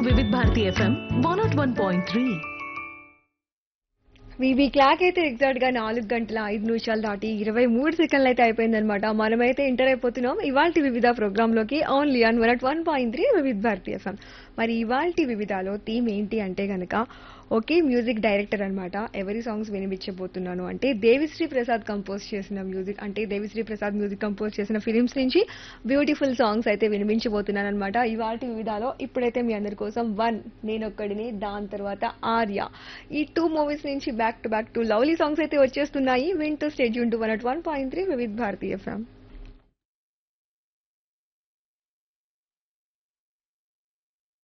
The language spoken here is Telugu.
వివిధ Bharati FM one nought one point three మీ క్లాక్ అయితే ఎగ్జాక్ట్ గా నాలుగు గంటల ఐదు నిమిషాలు దాటి ఇరవై మూడు సెకండ్లు అయితే అయిపోయిందనమాట మనమైతే ఎంటర్ అయిపోతున్నాం ఇవాళ వివిధ ప్రోగ్రామ్ లోకి only on one one point three Vividh Bharati FM మరి ఇవాళ వివిధలో థీమ్ ఏంటి అంటే గనక ఒకే మ్యూజిక్ డైరెక్టర్ అన్నమాట ఎవరి సాంగ్స్ వినిపించబోతున్నాను అంటే దేవిశ్రీ ప్రసాద్ కంపోజ్ చేసిన మ్యూజిక్ అంటే దేవిశ్రీ ప్రసాద్ మ్యూజిక్ కంపోజ్ చేసిన ఫిలిమ్స్ నుంచి బ్యూటిఫుల్ సాంగ్స్ అయితే వినిపించబోతున్నాను అనమాట ఇవాళ వివిధాలో ఇప్పుడైతే మీ అందరి కోసం వన్ నేనొక్కడిని దాని తర్వాత ఆర్య ఈ టూ మూవీస్ నుంచి back to back to lovely songs అయితే వచ్చేస్తున్నాయి వింటూ stay tuned to one at one point three Vividh Bharati FM